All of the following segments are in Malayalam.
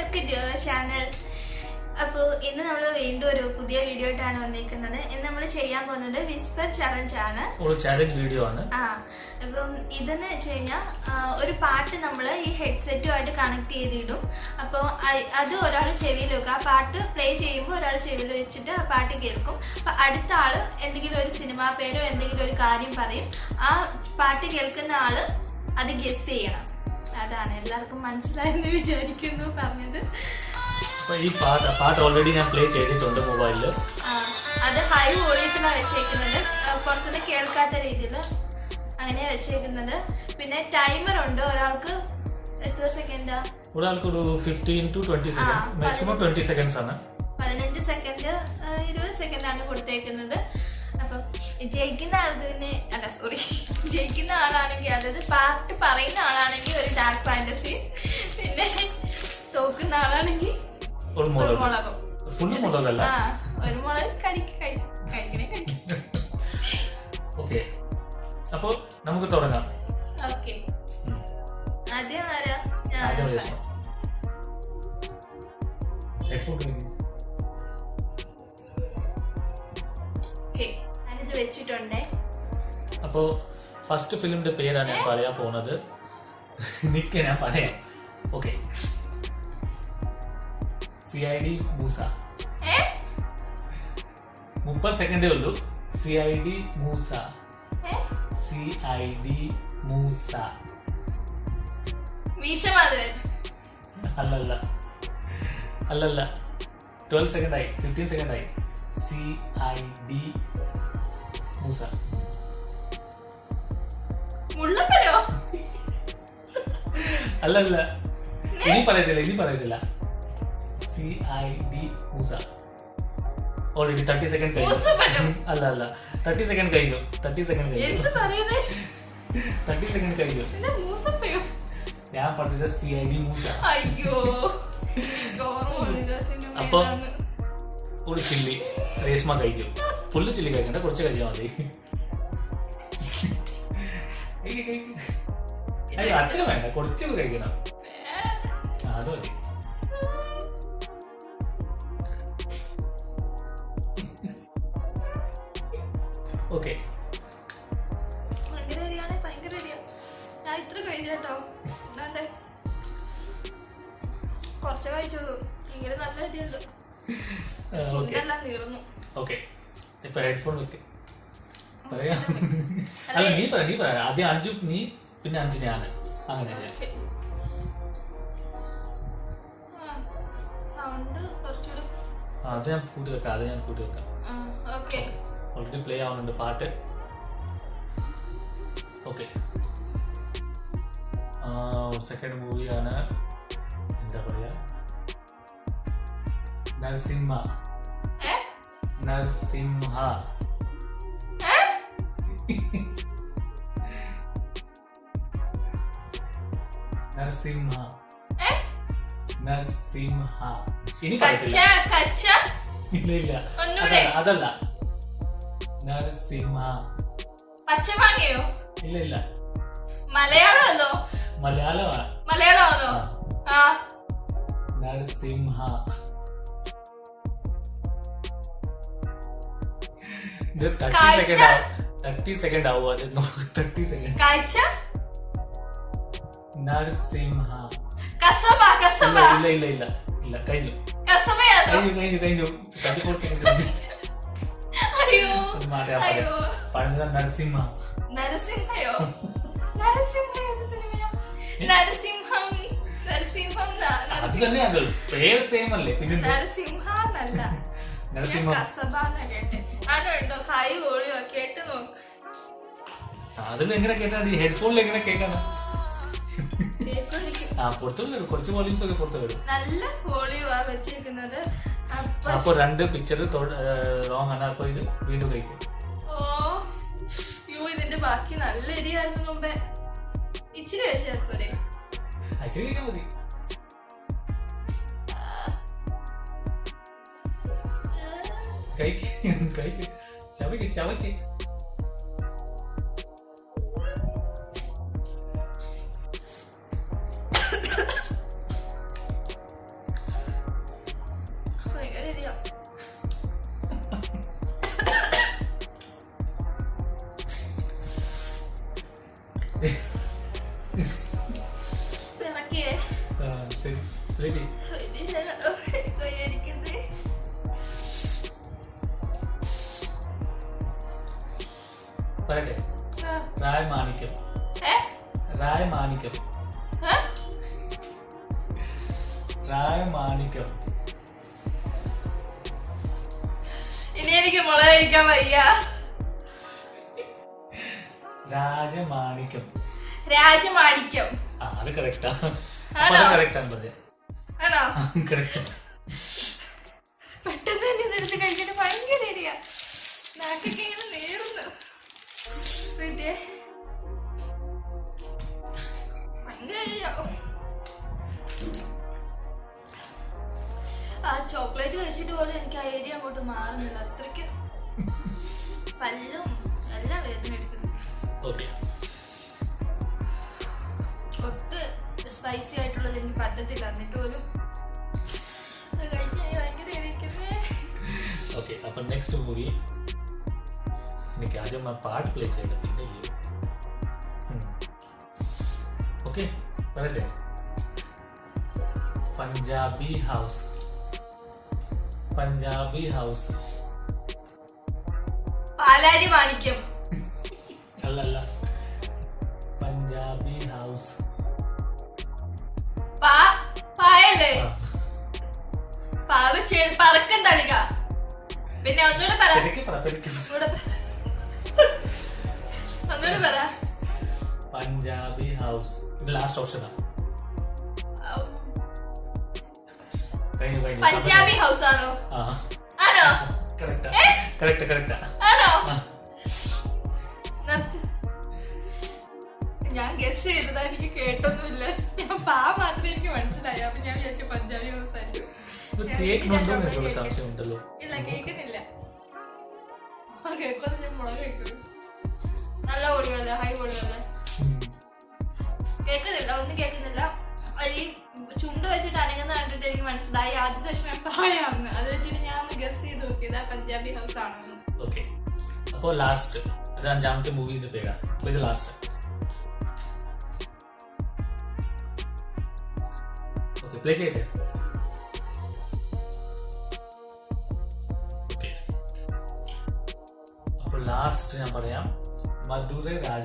ബാക്ക് ടു ചാനൽ അപ്പോൾ ഇന്ന് നമ്മൾ വീണ്ടും ഒരു പുതിയ വീഡിയോ ആയിട്ടാണ് വന്നിരിക്കുന്നത് ഇന്ന് നമ്മൾ ചെയ്യാൻ പോകുന്നത് വിസ്പർ ചലഞ്ച് ആണ് ഒരു ചാലഞ്ച് വീഡിയോ ആണ് ആ അപ്പം ഇതെന്ന് വെച്ച് കഴിഞ്ഞാൽ ഒരു പാട്ട് നമ്മൾ ഈ ഹെഡ്സെറ്റുമായിട്ട് കണക്ട് ചെയ്തിടും അപ്പോൾ അത് ഒരാൾ ചെവിയിൽ വെക്കും ആ പാട്ട് പ്ലേ ചെയ്യുമ്പോൾ ഒരാൾ ചെവിയിൽ വെച്ചിട്ട് ആ പാട്ട് കേൾക്കും അപ്പം അടുത്ത ആൾ എന്തെങ്കിലും ഒരു സിനിമാ പേരോ എന്തെങ്കിലും ഒരു കാര്യം പറയും ആ പാട്ട് കേൾക്കുന്ന ആള് അത് ഗസ് ചെയ്യണം അതാണ് എല്ലാവർക്കും മനസ്സിലായെന്ന് വിചാരിക്കുന്നു പറഞ്ഞത് അപ്പൊ ഈ പാട്ട് പാട്ട് ഓൾറെഡി ഞാൻ പ്ലേ ചെയ്തിട്ടുണ്ട് മൊബൈലിൽ ആ, അത് ഹൈ വോളിയത്തിലാണ് വെച്ചേക്കുന്നത് ആ, പുറത്തുനിന്ന് കേൾക്കാത്ത രീതിയിൽ അങ്ങനെ വെച്ചേക്കുന്നത് പിന്നെ ടൈമർ ഉണ്ട് ഒരാൾക്ക് എത്ര സെക്കൻഡാ ഒരാൾക്ക് ഒരു ഫിഫ്റ്റീൻ ടു ട്വന്റി സെക്കൻഡ് ആ, മാക്സിമം ട്വന്റി സെക്കൻഡ്സ് ആണ് പതിനഞ്ച് സെക്കൻഡ് ഇരുപത് സെക്കൻഡ് ആണ് കൊടുത്തേക്കുന്നത് അപ്പം ജയിക്കുന്ന ആൾക്ക് പിന്നെ അല്ല സോറി ജയിക്കുന്ന ആളാണെങ്കിൽ അതായത് പാട്ട് പറയുന്ന ആളാണെങ്കിൽ ഒരു ഡാർക്ക് ഫാന്റസി പിന്നെ തോക്കുന്ന ആളാണെങ്കിൽ ഒരു ഒരു മുളക് മുളകും ഫുള്ള് മുളകല്ല ആ ഒരു മുളക് കടിക്ക് കഴി- കഴിക്കണേ കഴിക്കും ഓക്കെ അപ്പൊ നമുക്ക് തുടങ്ങാം ഓക്കെ ഉം. ആദ്യം ആരാ ആദ്യം ഞാൻ രേഷ്മ ഹെഡ്ഫോൺ ഓക്കെ ഞാനിത് വെച്ചിട്ടുണ്ടേ അപ്പോ ഫസ്റ്റ് ഫിലിമിന്റെ പേരാണ് ഞാൻ പറയാൻ പോകുന്നത് നിക്ക് ഞാൻ പറയാം okay C I D Moosa ഏ മുപ്പത് സെക്കൻഡേ ഉള്ളൂ സി ഐ ഡി മൂസ ഏ സി ഐ ഡി മൂസ വീശമാധവൻ അല്ലല്ല അല്ലല്ല ട്വൽവ് സെക്കൻഡ് ആയി ഫിഫ്റ്റീൻ സെക്കൻഡ് ആയി സി ഐ ഡി മൂസ മുള്ളക്കരോ അല്ലല്ല ഇനി പറയത്തില്ല ഇനി പറയത്തില്ല C I D Moosa already thirty second മൂസപ്പനോ? കഴിഞ്ഞു അല്ല അല്ല തേർട്ടി സെക്കൻഡ് കഴിഞ്ഞു തേർട്ടി സെക്കൻഡ് കഴിഞ്ഞു എന്ത് പറയുന്നേ തേർട്ടി സെക്കൻഡ് കഴിഞ്ഞു എന്നെ മൂസപ്പയോ ഞാൻ പറഞ്ഞത് സി ഐ ഡി മൂസ അയ്യോ എനിക്ക് ഓർമ്മ വന്നില്ല സിനിമ അപ്പൊ- ഏതാന്ന്. ഒരു ചില്ലി രേഷ്മ കഴിക്കും ഫുള്ള് ചില്ലി കഴിക്കണ്ട കുറച്ച് കഴിച്ചാൽ മതി കഴിക്ക്, കഴിക്ക്. അയ്യോ അത്ര വേണ്ട കുറച്ച് കഴിക്കണം ആ, അത് മതി ഓക്കെ ഭയങ്കര അരിയാണെ ഭയങ്കര അരിയാ ഞാൻ ഇത്ര കഴിച്ചേട്ടോ എന്താണ്ടേ കുറച്ച് കഴിച്ചോളൂ എങ്കിലും നല്ല അരിയുണ്ട് ഓക്കെ ചുണ്ടെല്ലാം തീർന്നു ഓക്കെ ഇപ്പൊ ഹെഡ്ഫോൺ വെക്ക് പറയാ അല്ല നീ പറ നീ പറ ആദ്യം അഞ്ചു നീ പിന്നെ അഞ്ച് ഞാൻ അങ്ങനെ ഓക്കേ. ആ, സൗണ്ട് കുറച്ചുകൂടെ ആ, അത് ഞാൻ കൂട്ടി വെക്കാം അത് ഞാൻ കൂട്ടി വെക്കാം ആ, ഓക്കെ ഓൾറെഡി പ്ലേ ആവുന്നുണ്ട് പാട്ട് ഓക്കെ സെക്കൻഡ് മൂവിയാണ് എന്താ പറയാ നരസിംഹ ഏ നരസിംഹ ഏ നരസിംഹ ഏ നരസിംഹ ഇനി കച്ച പറയത്തില്ല കച്ച ഇല്ല ഇല്ല ഒന്നൂടെ. അതല്ല, അതല്ല നരസിംഹ പച്ചമാങ്ങയോ ഇല്ല ഇല്ല മലയാളമല്ലോ മലയാളമാണ് മലയാളമാണോ ആ നരസിംഹ ഇത് തേർട്ടി കാഴ്ച. സെക്കൻഡ് ആവും തേർട്ടി സെക്കൻഡ് ആവും അത് തേർട്ടി സെക്കൻഡ് കാഴ്ച നരസിംഹ കസബ കസബ ഇല്ല ഇല്ല ഇല്ല ഇല്ല ഇല്ല കഴിഞ്ഞു കസബയാണോ കഴിഞ്ഞു കഴിഞ്ഞു കഴിഞ്ഞു തേർട്ടി ഫോർ സെക്കൻഡ് അയ്യോ മാറ്റാ അയ്യോ പറഞ്ഞത് നരസിംഹ നരസിംഹയോ നരസിംഹ ഏത് സിനിമയാ നരസിംഹം നരസിംഹം ന- അത് നരസിംഹം. തന്നെയാണ് പേര് സെയിം അല്ലേ പിന്നെ നരസിംഹ എന്നല്ല ഞാൻ നരസിംഹ കസബ എന്നാ കേട്ടെ ആണോ ഹൈ വോളിയോ കേട്ട് നോക്ക് അതിൽ എങ്ങനെ കേട്ടാ ഈ ഹെഡ്ഫോണിൽ എങ്ങനെ കേൾക്കാണ് കേൾക്കുമായിരിക്കും. ആ പുറത്തു വരും കുറച്ച് വോളിയൂംസ് ഒക്കെ പുറത്തു വരും നല്ല വോളിയോ ആ വെച്ചിരിക്കുന്നത് അപ്പൊ അപ്പൊ രണ്ട് പിക്ചർ റോങ് ആണ് അപ്പൊ ഇത് വീണ്ടും കഴിക്കും ഓ യോ ഇതിന്റെ ബാക്കി നല്ല എരിയായിരുന്നു മുമ്പേ ഇച്ചിരി കഴിച്ചേർക്കൂരെ അച്ഛൻ കഴിക്കാൻ മതി കഴിക്ക് കഴിക്ക് ചവയ്ക്ക് ചവയ്ക്ക് ശരി പ്ലേ ചെയ്യും കയ്യായിരിക്കുന്നത് പറയട്ടെ റായ് മാണിക്യം ഏ റായ് മാണിക്യം ഏ? റായ് മാണിക്യം ഇനി എനിക്ക് മുളക് കഴിക്കാൻ വയ്യ രാജമാണിക്യം രാജമാണിക്യം ആ അത് കറക്റ്റാ ആണോ? അത് കറക്റ്റാണ് പറയാ ആണോ കറക്റ്റ് പെട്ടെന്ന് തന്നെ ഇതെടുത്ത് കഴിച്ചിട്ട് ഭയങ്കര എരിയാ നാക്കൊക്കെ ഇങ്ങനെ നേർന്നു വീട്ടിയെ ഭയങ്കര എരിയാ. ആ ചോക്ലേറ്റ് കഴിച്ചിട്ട് പോലും എനിക്ക് ആ ഏരിയ അങ്ങോട്ട് മാറുന്നില്ല അത്രയ്ക്ക് പല്ലും എല്ലാം വേദന എടുക്കുന്നു ഓക്കെ ഒട്ട് സ്പൈസി ആയിട്ടുള്ളത് എനിക്ക് പറ്റത്തില്ല എന്നിട്ട് പോലും അത് കഴിച്ച് എനിക്ക് ഭയങ്കര ഇരിക്കുന്നേ ഓക്കെ അപ്പൊ നെക്സ്റ്റ് മൂവി എനിക്ക് ആദ്യം ആ പാട്ട് പ്ലേ ചെയ്യണ്ട പിന്നെ ഓക്കെ പറയട്ടെ പഞ്ചാബി ഹൗസ് പഞ്ചാബി ഹൗസ് പാലാരി മാണിക്യം അല്ലല്ല പഞ്ചാബി ഹൗസ് പാ പായല്ലേ ആ. പാവ ചെ- പറക്കം തളിക പിന്നെ ഒന്നുകൂടെ പറ പെരുക്കി പറ പെരുക്കി പറ. ഒന്നുകൂടെ പറ. ഒന്നുകൂടെ പറ പഞ്ചാബി ഹൗസ് ഇത് ലാസ്റ്റ് ഓപ്ഷനാ കഴിഞ്ഞു കഴിഞ്ഞു പഞ്ചാബി ഹൗസ് ആണോ ആ ആണോ കറക്റ്റാ ഏ? കറക്റ്റ് കറക്റ്റാ ആണോ ആ നിർത്ത്. ഞാൻ ഗസ് ചെയ്തതാ എനിക്ക് കേട്ടൊന്നുമില്ല ഞാൻ പാ മാത്രമേ എനിക്ക് മനസ്സിലായി അപ്പൊ ഞാൻ വിചാരിച്ചു പഞ്ചാബി ഹൗസ് ആയിരിക്കും ഇത് ഞാൻ കേൾക്കണമെന്ന് ചോക്ലേറ്റ് എനിക്കുള്ള കഴിക്കാം. സംശയമുണ്ടല്ലോ ഇല്ല കേൾക്കുന്നില്ല കേൾക്കുന്നത് ഞാൻ മുളക് കഴിക്കും നല്ല ഓടിയല്ലേ ഹൈ ഓടിയല്ലേ ഉം. കേൾക്കുന്നില്ല ഒന്നും കേൾക്കുന്നില്ല അത് ഈ ചുണ്ട് വെച്ചിട്ട് അനങ്ങുന്ന കണ്ടിട്ട് എനിക്ക് മനസ്സിലായി ആദ്യത്തെ ദർശനം പായാന്ന് അത് വെച്ചിട്ട് ഞാൻ ഒന്ന് ഗസ് ചെയ്ത് നോക്കിയത് പഞ്ചാബി ഹൗസ് ആണെന്ന് ഓക്കെ അപ്പോ ലാസ്റ്റ് ഇത് അഞ്ചാമത്തെ മൂവിന്റെ പേരാണ് അപ്പൊ ഇത് ലാസ്റ്റ് ഓക്കെ പ്ലേ ചെയ്യട്ടെ ഓക്കെ അപ്പൊ ലാസ്റ്റ് ഞാൻ പറയാം മധുര രാജ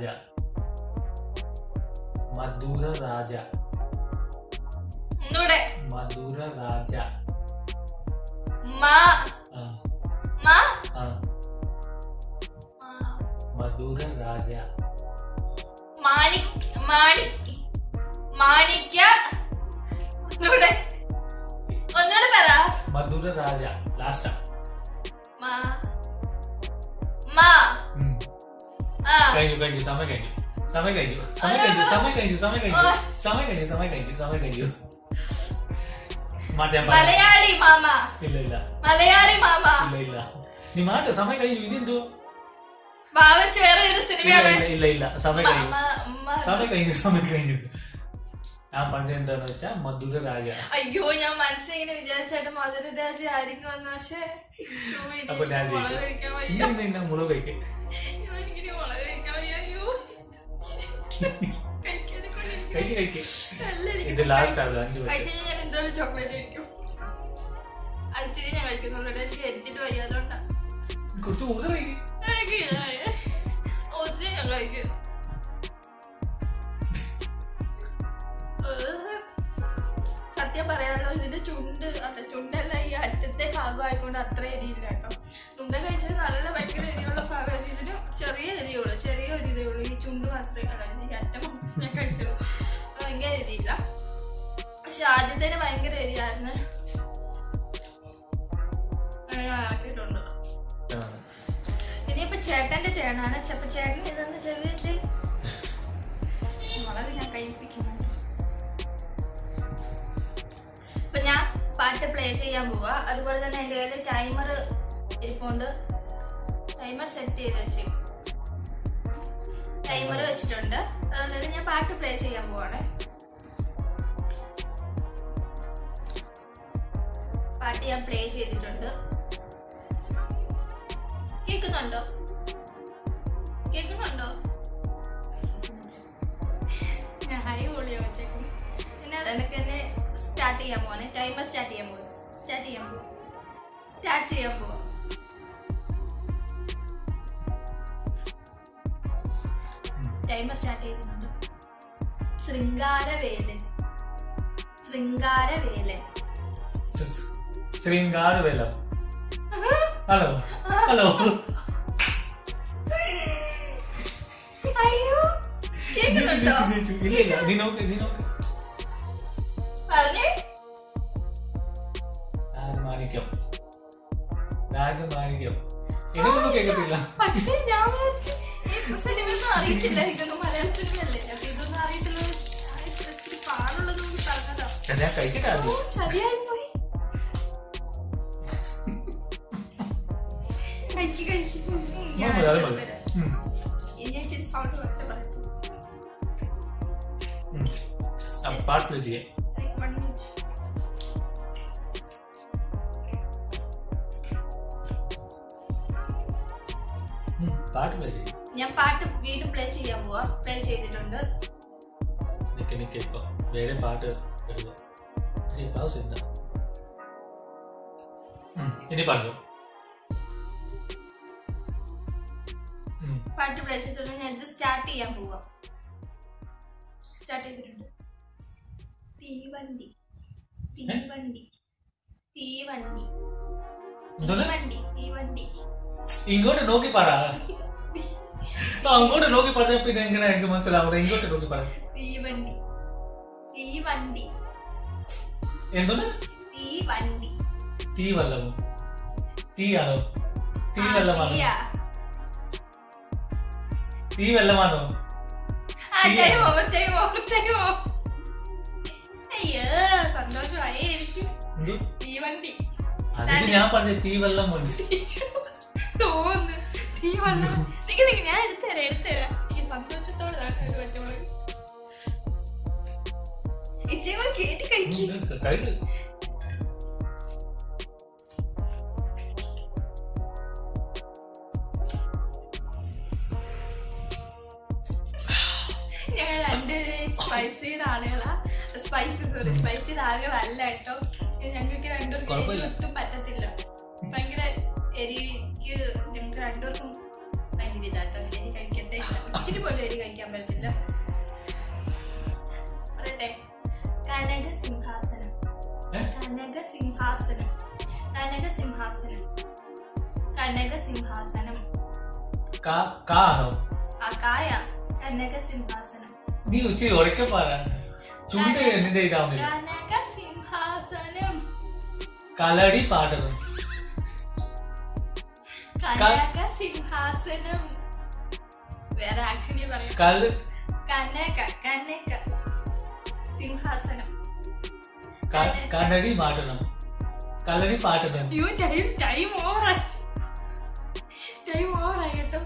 മധുര രാജ ഒന്നൂടെ മധുര രാജ മാ ആ മാ ആ മധുര രാജ മാണിക് മാണിക് മാണിക്യ ഒന്നൂടെ ഒന്നൂടെ പറ മധുര രാജ ലാസ്റ്റാ മാ മാ ആ കഴിഞ്ഞു കഴിഞ്ഞു സമയം കഴിഞ്ഞു സമയം കഴിഞ്ഞു സമയം കഴിഞ്ഞു സമയം കഴിഞ്ഞു സമയം കഴിഞ്ഞു സമയം കഴിഞ്ഞു സമയം കഴിഞ്ഞു സമയം കഴിഞ്ഞു മാറ്റാൻ പാടില്ല. മലയാളി മാമ ഇല്ല ഇല്ല മലയാളി മാമ ഇല്ല ഇല്ല നീ മാറ്റ സമയം കഴിഞ്ഞു ഇതെന്തോ ഭാവിച്ച് വേറെ ഏത് ഇല്ല സിനിമയാണ് ഇല്ല ഇല്ല ഇല്ല സമയം കഴിഞ്ഞു മ- മ- സമയം കഴിഞ്ഞു സമയം കഴിഞ്ഞു ഞാൻ പറഞ്ഞത് എന്താന്ന് വെച്ചാ മധുര രാജ അയ്യോ ഞാൻ മനസ്സിങ്ങനെ വിചാരിച്ചായിട്ട് മധുരരാജ ആയിരിക്കും എന്ന് പക്ഷേ ശ്ശോ, ഇനി അപ്പൊ ഞാൻ മുളക് ജയിച്ചു കഴിക്കാൻ വയ്യ ഇന്ന ഇന്ന ഇന്ന മുളക് കഴിക്കേ അയ്യോ, എനിക്കിനി മുളക് കഴിക്കാൻ വയ്യ അയ്യോ കഴിക്കാനെ കൊണ്ട് എനിക്ക് കഴിക്ക് കഴിക്ക് നല്ല ഇരിക്കുന്നു. ഇത് ലാസ്റ്റ് ആണ് അഞ്ചു പേര് കഴിച്ച് കഴിഞ്ഞാൽ ഞാൻ എന്തായാലും ചോക്ലേറ്റ് കഴിക്കും അച്ചിരി ഞാൻ കഴിക്കുന്നുള്ളൂ എനിക്ക് എരിച്ചിട്ട് വയ്യ അതുകൊണ്ടാ കുറച്ച് കൂടുതൽ കഴിക്ക് കഴിക്കില്ല. ഒത്തിരി ഞാൻ കഴിക്കും ഏഹ്. സത്യം പറയാലോ ഇതിന്റെ ചുണ്ട് അല്ല ചുണ്ടല്ല ഈ അറ്റത്തെ ഭാഗമായിക്കൊണ്ട് അത്ര എരിയില്ല കേട്ടോ ചുണ്ട കഴിച്ചത് നല്ല ഭയങ്കര എരിയുള്ള ഭാഗമായിരുന്നു ഇതിന് ചെറിയ എരിയുള്ളൂ ചെറിയ ഒരു ഇതേ ഉള്ളൂ ഈ ചുണ്ട് മാത്രമേ അല്ല ഈ അറ്റം മാത്രമേ ഞാൻ കഴിച്ചുള്ളൂ ഭയങ്കര എരിയില്ല പക്ഷെ ആദ്യത്തേന് ഭയങ്കര എരിയായിരുന്നു അങ്ങനെ ഇറക്കിയിട്ടുണ്ട് ആ. ഇനിയിപ്പോ ചേട്ടന്റെ ടേണാണ് അപ്പൊ ചേട്ടൻ ഇതെന്ന് ചെവിയിട്ട് വളരെ ഞാൻ കഴിപ്പിക്കുന്നു ഇപ്പൊ ഞാൻ പാട്ട് പ്ലേ ചെയ്യാൻ പോവാ അതുപോലെ തന്നെ എന്റെ കയ്യിൽ ടൈമർ ഇരിപ്പുണ്ട് ടൈമർ സെറ്റ് ചെയ്ത് വെച്ചേക്കും ടൈമർ വെച്ചിട്ടുണ്ട് അതുകൊണ്ട് തന്നെ ഞാൻ പാട്ട് പ്ലേ ചെയ്യാൻ പോവാണ് പാട്ട് ഞാൻ പ്ലേ ചെയ്തിട്ടുണ്ട് കേൾക്കുന്നുണ്ടോ കേൾക്കുന്നുണ്ടോ ഞാൻ ഹൈ വോളിയം വെച്ചേക്കും പിന്നെ അത് എനിക്ക് തന്നെ സ്റ്റാർട്ട് ചെയ്യാൻ പോവാണ് ടൈമർ സ്റ്റാർട്ട് ചെയ്യാൻ പോവാ സ്റ്റാർട്ട് ചെയ്യാൻ പോവാ സ്റ്റാർട്ട് ചെയ്യാൻ പോവാ ടൈമർ സ്റ്റാർട്ട് ചെയ്യുന്നുണ്ട് ശൃംഗാരവേലൻ ശൃംഗാരവേലൻ ശൃംഗാരവേലം ഹലോ ഹലോ അയ്യോ കേൾക്കുന്നുണ്ടോ ഇല്ല ഇല്ല നീ നോക്ക് നീ നോക്ക് പറഞ്ഞേ രാജമാണിക്യം രാജമാണിക്യം എനിക്കൊന്നും കേൾക്കത്തില്ല പക്ഷേ ഞാൻ വിചാരിച്ചു ഈ പുസ്തകം ഇതൊന്നും അറിയത്തില്ല ഇതൊന്നും മലയാള സിനിമയല്ലേ അപ്പൊ ഇതൊന്നും അറിയത്തില്ല ഇച്ചിരി പാടുള്ളത് കൊണ്ട് പറഞ്ഞതാ ഞാൻ കഴിക്കട്ടെ ഓ ആദ്യം ചതിയായി പോയി കഴിക്ക് കഴിക്ക് ഉം, ഞാൻ മതി, അത് അടിച്ചു മതി. തരാം. ഉം, ഇനി ഇച്ചിരി സൗണ്ട് കുറച്ച് പറയട്ടെ ഉം. ആ, പാട്ട് പ്ലേ ചെയ്യാം Like one minute. ഉം, പാട്ട് പ്ലേ ചെയ്യാം ഞാൻ പാട്ട് വീണ്ടും പ്ലേ ചെയ്യാൻ പോവാ പ്ലേ ചെയ്തിട്ടുണ്ട് നിക്ക് നിക്ക് ഇപ്പൊ വേറെ പാട്ട് ഇടുക ഇനി പൗസ് ഇല്ല ഉം, ഇനി പറഞ്ഞു ഉം, പാട്ട് പ്ലേ ചെയ്തിട്ടുണ്ട് ഞാൻ ഇത് സ്റ്റാർട്ട് ചെയ്യാൻ പോവാ സ്റ്റാർട്ട് ചെയ്തിട്ടുണ്ട് തീവണ്ടി തീവണ്ടി തീവണ്ടി എന്താണ്? തീവണ്ടി തീവണ്ടി ഇങ്ങോട്ട് നോക്കി പറ ആ, അങ്ങോട്ട് നോക്കി പറഞ്ഞ പിന്നെ എങ്ങനെ എനിക്ക് മനസ്സിലാവുന്നത് ഇങ്ങോട്ട് നോക്കി പറ തീവണ്ടി തീവണ്ടി എന്താണ് തീവണ്ടി തീ വല്ലമോ തീയാണോ തീ ആ, വെള്ളമാണോ തീയാ. തീ വെള്ളമാണോ ആ, തീയാ. time over, time over, time over. അയ്യോ സന്തോഷമായി എനിക്ക് എന്ത് തീവണ്ടി അതിന് ഞാൻ പറഞ്ഞ തീ വെള്ളം ഉണ്ട് തോന്നുന്നു തീ വന്നു നിക്ക് നിക്ക് ഞാൻ എടുത്തുതരാം എടുത്തുതരാം ഈ സന്തോഷത്തോടെ ഇതാണ് ഒരു പച്ചമുളക് ഇച്ചിരി കൂടെ കേട്ടി കഴിക്കും കഴിക്ക് ഞങ്ങൾ രണ്ടുപേരും സ്പൈസിയുടെ ആളുകളാ സ്പൈസി സോറി സ്പൈസിയുടെ ആളുകളല്ല കേട്ടോ ഞങ്ങൾക്ക് രണ്ടുപേർക്കും കുഴപ്പമില്ല. ഒട്ടും പറ്റത്തില്ല ഭയങ്കര എരിക്ക് ഞങ്ങൾക്ക് രണ്ടുപേർക്കും ഭയങ്കര ഇതാട്ടോ എരി കഴിക്കത്തേ ഇല്ല ഇച്ചിരി പോലും എരി കഴിക്കാൻ പറ്റത്തില്ല പറയട്ടെ കനക സിംഹാസനം ഏ? കനക സിംഹാസനം കനക സിംഹാസനം കനക സിംഹാസനം കാ- കാ ആണോ ആ കായ കനക സിംഹാസനം നീ ഉച്ചി ഉറക്കെ പറ ചുണ്ട് നിന്റെ ഇതാവുന്നില്ല കനക സിംഹാസനം കലടി പാടുന്നു കനക സിംഹാസനം വേറെ ആക്ഷനി പറയാം കല് കനക കനക സിംഹാസനം ക- കലടി പാടണം കലടി പാട്ടണം അയ്യോ ടൈം ടൈം ഓവറായി ടൈം ഓവറായി കേട്ടോ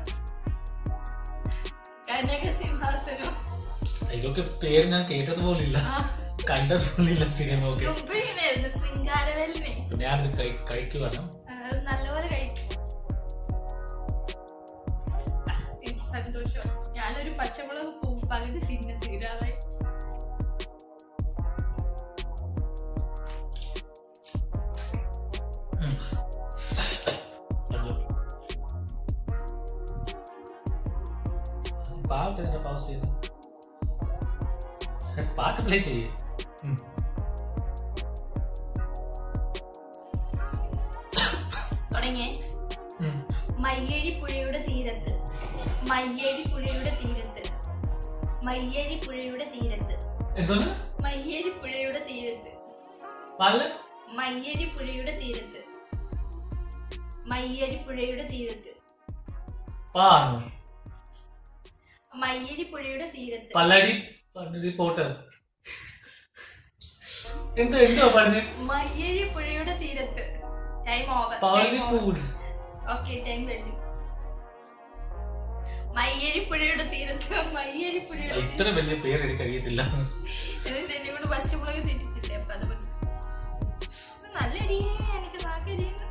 കനക സിംഹാസനം ഇതൊക്കെ പേര് ഞാൻ കേട്ടത് പോലില്ല ആ കണ്ടത് പോലില്ല സിനിമ ഒക്കെ മുമ്പ് ഇങ്ങനെയായിരുന്നു ശൃംഗാരവല്ലിനെ അപ്പൊ ഞാനിത് കഴി- കഴിക്കുവാണ് അത് നല്ലപോലെ കഴിക്കും ആ, എനിക്ക് സന്തോഷം ഞാനൊരു പച്ചമുളക് പൂ പകുതി തിന്നെ തീരാറായി കണ്ടോ? പാട്ട് എന്നെ പൗസ് ചെയ്തു പാട്ട് പ്ലേ ചെയ്യേ തുടങ്ങിയേ മയ്യഴി പുഴയുടെ തീരത്ത് മയ്യഴി പുഴയുടെ തീരത്ത് മയ്യഴി പുഴയുടെ തീരത്ത് എന്തോന്ന് മയ്യഴി പുഴയുടെ തീരത്ത് പാടില്ല മയ്യഴി പുഴയുടെ തീരത്ത് മയ്യഴി പുഴയുടെ തീരത്ത് പാണോ മയ്യഴി പുഴയുടെ തീരത്ത് പല്ലടി പല്ലടി പോട്ട് എന്ത് എന്തോ പറഞ്ഞ് മയ്യഴി പുഴയുടെ തീരത്ത് ടൈം ഓവർ പാലിപ്പൂട് ഓക്കെ ടൈം കഴിഞ്ഞു മയ്യഴി പുഴയുടെ തീരത്ത് മയ്യഴി പുഴയുടെ ഇത്ര വലിയ പേര് എനിക്ക് അറിയത്തില്ല എന്നിട്ട് എന്നെ കൊണ്ട് പച്ചമുളക് തെറ്റിച്ചില്ലേ അപ്പൊ അത് മതി. ഇത് നല്ല എരിയേ എനിക്ക് നാക്കരിയുന്നു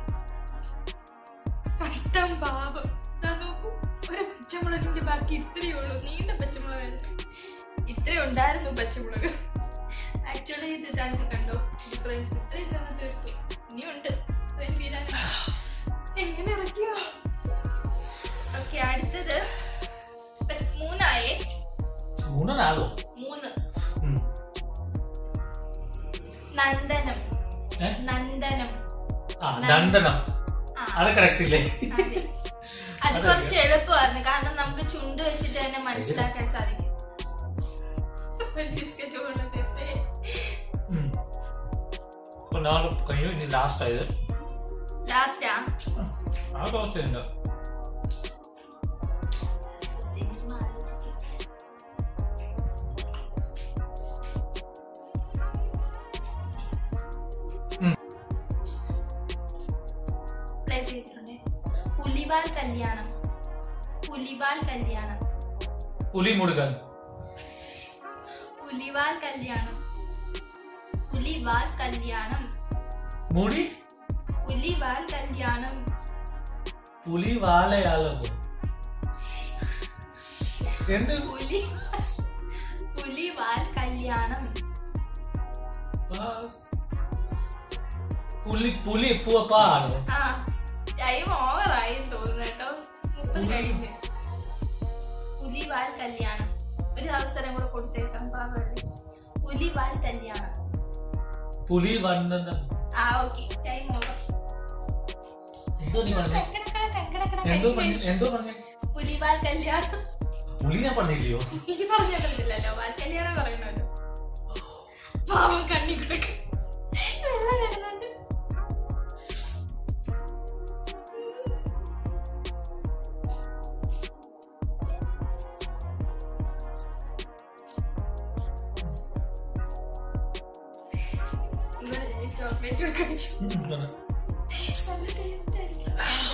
കഷ്ടം പാപം ദാ നോക്കൂ ഒരു പച്ചമുളകിന്റെ ബാക്കി ഇത്രയേ ഉള്ളൂ നീണ്ട പച്ചമുളകായിരുന്നു ഇത്രേ ഉണ്ടായിരുന്നു പച്ചമുളക് ആക്ച്വലി ഇത് രണ്ട് കണ്ടോ സർപ്രൈസ് ഇത്രയും തന്നെ തീർത്തു ഇനിയുണ്ട് ഇത്രയും തീരാനുണ്ട്. എങ്ങനെ ഇറക്കിയോ ഓക്കെ അടുത്തത് ഇപ്പൊ മൂന്നായേ മൂന്നോ നാലോ മൂന്ന് ഉം. നന്ദനം ഏ? നന്ദനം ആ ദണ്ഡനം ആ അത് കറക്റ്റ് ഇല്ലേ അതെ. അത് കുറച്ച് എളുപ്പമായിരുന്നു കാരണം നമുക്ക് ചുണ്ട് വെച്ചിട്ട് തന്നെ മനസ്സിലാക്കാൻ സാധിക്കും ബിസ്ക്കറ്റ് കൊണ്ട് taste ചെയ്യാം. ഉം. അപ്പൊ നാളെ കഴിഞ്ഞു ഇനി ലാസ്റ്റ് ആയത് Last ആ ആ ടോസ്റ്റ് ചെയ്യുന്നുണ്ട് സിനിമ ആലോചിക്കാം. ഉം. Play ചെയ്തിട്ടുണ്ടേ. പുലിവാൽ കല്യാണം പുലിവാൽ കല്യാണം പുലി മുടുകൻ പുലിവാൽ കല്യാണം പുലിവാൽ കല്യാണം മുടി പുലിവാൽ കല്യാണം പുലി വാലയാലോ എന്ത് പുലി പുലിവാൽ കല്യാണം പുലി പുലി പൂവപ്പാ ആണോ ആ ടൈം ഓവറായി തോന്നുന്നു കേട്ടോ മുപ്പത് കഴിഞ്ഞ് പുലിവാൽ കല്യാണം ഒരു അവസരം കൂടെ കൊടുത്തേക്കാം പാവല്ലേ പുലിവാൽ കല്യാണം പുലി വന്നത് ആ ഓക്കെ ടൈം ഓവർ എന്തോ നീ പറഞ്ഞേ എന്തോ പറഞ്ഞു എന്തോ പറഞ്ഞേ പുലിവാൽ കല്യാണം പുലി ഞാൻ പറഞ്ഞില്ലയോ ഇത് പറഞ്ഞിട്ടില്ലല്ലോ വാൽ കല്യാണം പറയണല്ലോ പാവം കണ്ണി കിടക്ക് വെള്ളം വരുന്നുണ്ട് ചോക്ലേറ്റ് കഴിച്ചു ഉം, പറ. നല്ല ടേസ്റ്റ് ആയിരിക്കും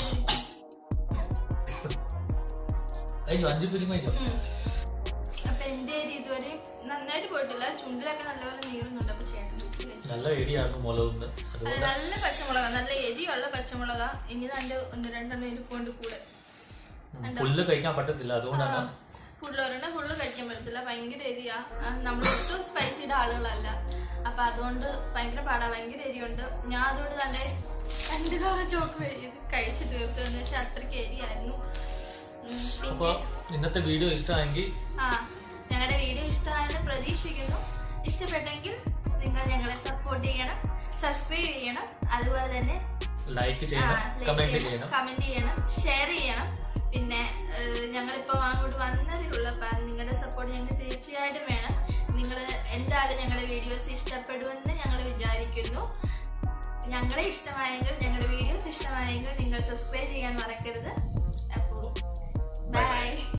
അയ്യോ അഞ്ച് ഫിലിം അയ്യോ ഉം. അപ്പൊ എന്റെ ഒരു ഇതുവരെ നന്നായിട്ട് പോയിട്ടില്ല ചുണ്ടിലൊക്കെ നല്ലപോലെ നീറുന്നുണ്ട് അപ്പൊ ചേട്ടൻ വീട്ടിൽ വെച്ചു നല്ല എടിയായിരുന്നു മുളകുണ്ട് അത് അതുപോലെ നല്ല പച്ചമുളക നല്ല എരിയുള്ള പച്ചമുളക ഇനി രണ്ട് ഒന്ന് രണ്ടെണ്ണം ഇരിപ്പുണ്ട് കൂടെ ഫുള്ള് കഴിക്കാൻ പറ്റത്തില്ല അതുകൊണ്ടാണ് ഫുള്ള് ഒരെണ്ണം ഫുള്ള് കഴിക്കാൻ പറ്റത്തില്ല ഭയങ്കര എരിയാ നമ്മൾ ഒട്ടും സ്പൈസിയുടെ ആളുകളല്ല അപ്പൊ അതുകൊണ്ട് ഭയങ്കര പാടാ ഭയങ്കര എരിയുണ്ട് ഞാൻ അതുകൊണ്ട് തന്നെ രണ്ട് കവർ ചോക്ലേറ്റ് ഇത് കഴിച്ചു തീർത്തു എന്ന് വെച്ചാൽ അത്രയ്ക്ക് എരിയായിരുന്നു ഉം, പിന്നെ അപ്പൊ ഇന്നത്തെ വീഡിയോ ഇഷ്ടമായെങ്കിൽ ആ ഞങ്ങളുടെ വീഡിയോ ഇഷ്ടമായെന്ന് പ്രതീക്ഷിക്കുന്നു ഇഷ്ടപ്പെട്ടെങ്കിൽ നിങ്ങൾ ഞങ്ങളെ സപ്പോർട്ട് ചെയ്യണം സബ്സ്ക്രൈബ് ചെയ്യണം അതുപോലെ തന്നെ ലൈക്ക് ചെയ്യണം കമന്റ് ചെയ്യണം കമന്റ് ചെയ്യണം ഷെയർ ചെയ്യണം പിന്നെ ഏഹ്, ഞങ്ങളിപ്പോ അങ്ങോട്ട് വന്നതിലുള്ള പ- നിങ്ങളുടെ സപ്പോർട്ട് ഞങ്ങൾക്ക് തീർച്ചയായിട്ടും വേണം നിങ്ങൾ എന്തായാലും ഞങ്ങളുടെ വീഡിയോസ് ഇഷ്ടപ്പെടുമെന്ന് ഞങ്ങൾ വിചാരിക്കുന്നു ഞങ്ങളെ ഇഷ്ടമായെങ്കിൽ ഞങ്ങളുടെ വീഡിയോസ് ഇഷ്ടമായെങ്കിൽ നിങ്ങൾ സബ്സ്ക്രൈബ് ചെയ്യാൻ മറക്കരുത് അപ്പോൾ Bye bye. ബൈ